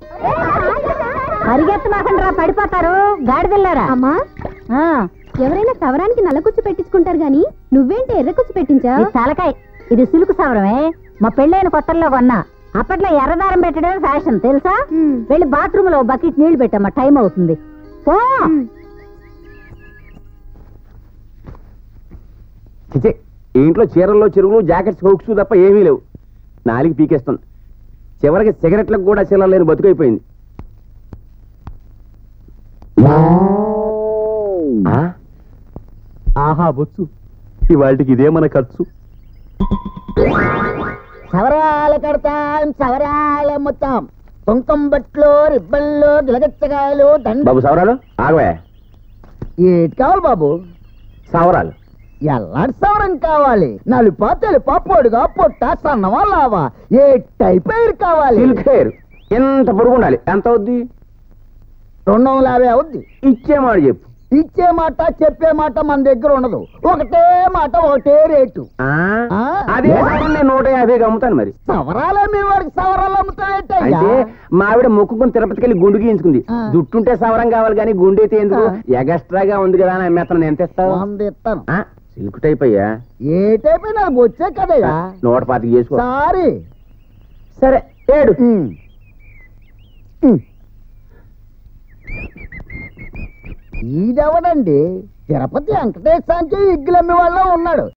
పరిగెత్తమాకండి రా పడిపోతారు గాడిదెళ్ళారా అమ్మా ఎవరైనా సవరానికి నల్లకుచ్చు పెట్టించుకుంటారు గాని నువ్వేంటి ఎర్రకుచ్చు పెట్టించా ఈ తలకాయ ఇది సిలుకు సవరమే మా పెళ్ళైన కొత్తల్లో కొన్నా అప్పట్లో ఎర్రదారం పెట్టడమే ఫ్యాషన్ తెలుసా వెళ్ళి బాత్రూమ్ లో బకెట్ నీళ్లు పెట్టమ్మా టైం అవుతుంది పో చిచే ఈ ఇంట్లో చీరల్లో చెరువులు జాకెట్స్ హుక్స్ తప్ప ఏమీ లేవు నాలుగు పీకేస్తుంది చివరికి సిగరెట్లకు కూడా చీరలు లేని బతుకైపోయింది ఆ? ఆహా బొచ్చు ఇవాళకి ఇదే మన ఖర్చు సవరాలు కడతాం సవరాలు అమ్ముతాం కుంకుమ బట్లు రిబ్బన్లు గిలగచ్చకాయలు దండ బాబు సవరాలు ఆగవే ఏటి కావాలి బాబు సవరాలు ఎల్లాంటి సవరం కావాలి నలుపా తెలుపా పొడుగా పొట్ట సన్నమా లావా ఏ టైప్ ఎయిర్ కావాలి సిల్క్ హెయిర్ ఎంత పొడుగు ఉండాలి ఎంత అవుద్ది రెండు వందల యాభై అవుద్ది ఇచ్చే మాట చెప్పు ఇచ్చే మాట చెప్పే మాట మన దగ్గర ఉండదు ఒకటే మాట ఒకటే రేటు ఆ? ఆ? అదే సవరం నేను నూట యాభైకి అమ్ముతాను మరి సవరాలే మీ వాడికి సవరాలు అమ్ముతాయేటయ్యా అంటే మా ఆవిడ మొక్కుకుని తిరుపతికి వెళ్ళి గుండు గీయించుకుంది ఆ. జుట్టుంటే సవరం కావాలి కానీ గుండు అయితే ఎందుకు ఆ. ఎగస్ట్రాగా ఉంది కదా అని అమ్మేస్తాను ఎంత ఇస్తావు వంద ఇస్తాను ఆ, సిల్క్ టైప్ అయ్యా ఏ టైప్ నాకు వచ్చే కదయ్యా నూట పాతికి చేసుకో సారీ సరే ఏడు ఉమ్. ఉమ్. ఈడెవడండి తిరుపతి వెంకటేశ్వరానికి ఇగ్గులమ్మి వాళ్ళ ఉన్నాడు